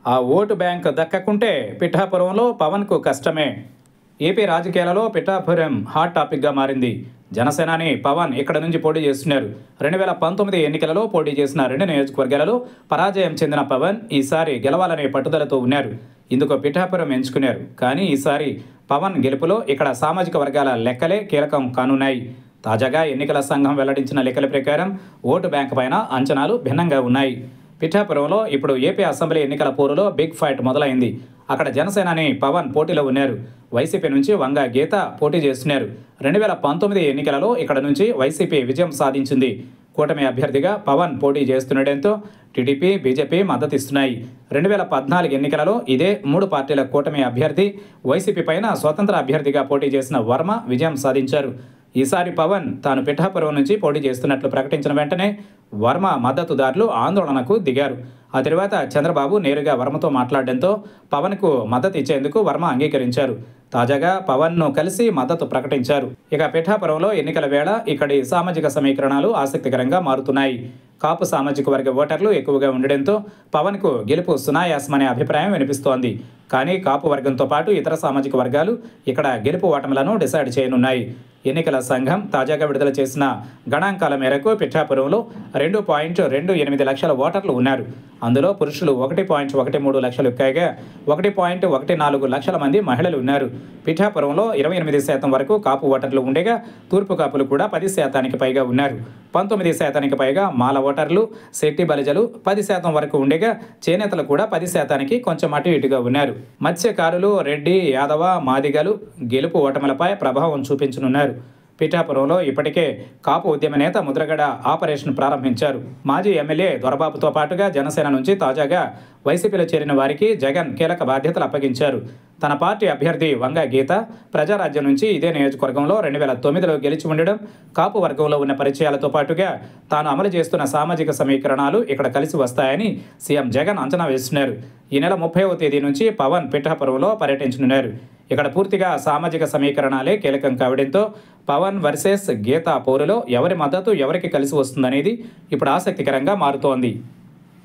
ఆ vote bank దక్కకుంటే పిఠాపురంలో పవన్కు కష్టమే ఏపీ రాజకీయాలలో పిఠాపురం హాట్ టాపిక్గా మారింది జనసేనాని పవన్ ఇక్కడ నుంచి పోటీ చేస్తున్నారు రెండు వేల పంతొమ్మిది ఎన్నికలలో పోటీ చేసిన రెండు నియోజకవర్గాలలో పరాజయం చెందిన పవన్ ఈసారి గెలవాలనే పట్టుదలతో ఉన్నారు ఇందుకు పిఠాపురం ఎంచుకున్నారు కానీ ఈసారి పవన్ గెలుపులో ఇక్కడ సామాజిక వర్గాల లెక్కలే కీలకం కానున్నాయి తాజాగా ఎన్నికల సంఘం వెల్లడించిన లెక్కల ప్రకారం ఓటు బ్యాంక్ పైన అంచనాలు భిన్నంగా ఉన్నాయి పిఠాపురంలో ఇప్పుడు ఏపీ అసెంబ్లీ ఎన్నికల పోరులో బిగ్ ఫైట్ మొదలైంది అక్కడ జనసేనాని పవన్ పోటీలో ఉన్నారు వైసీపీ నుంచి వంగ గీత పోటీ చేస్తున్నారు రెండు వేల పంతొమ్మిది ఎన్నికలలో ఇక్కడ నుంచి వైసీపీ విజయం సాధించింది కూటమి అభ్యర్థిగా పవన్ పోటీ చేస్తుండటంతో టీడీపీ బీజేపీ మద్దతు ఇస్తున్నాయి రెండు వేల పద్నాలుగు ఎన్నికలలో ఇదే మూడు పార్టీల కూటమి అభ్యర్థి వైసీపీ పైన స్వతంత్ర అభ్యర్థిగా పోటీ చేసిన వర్మ విజయం సాధించారు ఈసారి పవన్ తాను పిఠాపురం నుంచి పోటీ చేస్తున్నట్లు ప్రకటించిన వెంటనే వర్మ మద్దతుదారులు ఆందోళనకు దిగారు ఆ తర్వాత చంద్రబాబు నేరుగా వర్మతో మాట్లాడడంతో పవన్కు మద్దతు ఇచ్చేందుకు వర్మ అంగీకరించారు తాజాగా పవన్ను కలిసి మద్దతు ప్రకటించారు ఇక పిఠాపురంలో ఎన్నికల వేళ ఇక్కడి సామాజిక సమీకరణాలు ఆసక్తికరంగా మారుతున్నాయి కాపు సామాజిక వర్గ ఓటర్లు ఎక్కువగా ఉండడంతో పవన్కు గెలుపు సునాయాసమనే అభిప్రాయం వినిపిస్తోంది కానీ కాపు వర్గంతో పాటు ఇతర సామాజిక వర్గాలు ఇక్కడ గెలుపు ఓటములను డిసైడ్ చేయనున్నాయి ఎన్నికల సంఘం తాజాగా విడుదల చేసిన గణాంకాల మేరకు పిఠాపురంలో రెండు పాయింట్ రెండు ఎనిమిది లక్షల ఓటర్లు ఉన్నారు అందులో పురుషులు ఒకటి పాయింట్ ఒకటి మూడు లక్షలు కాగా ఒకటి పాయింట్ ఒకటి నాలుగు లక్షల మంది మహిళలు ఉన్నారు పిఠాపురంలో ఇరవై ఎనిమిది శాతం వరకు కాపు ఓటర్లు ఉండగా తూర్పు కాపులు కూడా పది శాతానికి పైగా ఉన్నారు పంతొమ్మిది శాతానికి పైగా మాల ఓటర్లు శెట్టి బలిజలు పది శాతం వరకు ఉండగా చేనేతలు కూడా పది శాతానికి కొంచెం అటు ఇటుగా ఉన్నారు మత్స్యకారులు రెడ్డి యాదవ మాదిగలు గెలుపు ఓటములపై ప్రభావం చూపించనున్నారు పిఠాపురంలో ఇప్పటికే కాపు ఉద్యమ నేత ముద్రగడ ఆపరేషన్ ప్రారంభించారు మాజీ ఎమ్మెల్యే దొరబాబుతో పాటుగా జనసేన నుంచి తాజాగా వైసీపీలో చేరిన వారికి జగన్ కీలక బాధ్యతలు అప్పగించారు తన పార్టీ అభ్యర్థి వంగ గీత ప్రజారాజ్యం నుంచి ఇదే నియోజకవర్గంలో రెండు వేల తొమ్మిదిలో గెలిచి ఉండడం కాపు వర్గంలో ఉన్న పరిచయాలతో పాటుగా తాను అమలు చేస్తున్న సామాజిక సమీకరణాలు ఇక్కడ కలిసి వస్తాయని సీఎం జగన్ అంచనా వేస్తున్నారు ఈ నెల ముప్పైవ తేదీ నుంచి పవన్ పిఠాపురంలో పర్యటించనున్నారు ఇక్కడ పూర్తిగా సామాజిక సమీకరణాలే కీలకం కావడంతో పవన్ వర్సెస్ గీతా పోరులో ఎవరి మద్దతు ఎవరికి కలిసి వస్తుందనేది ఇప్పుడు ఆసక్తికరంగా మారుతోంది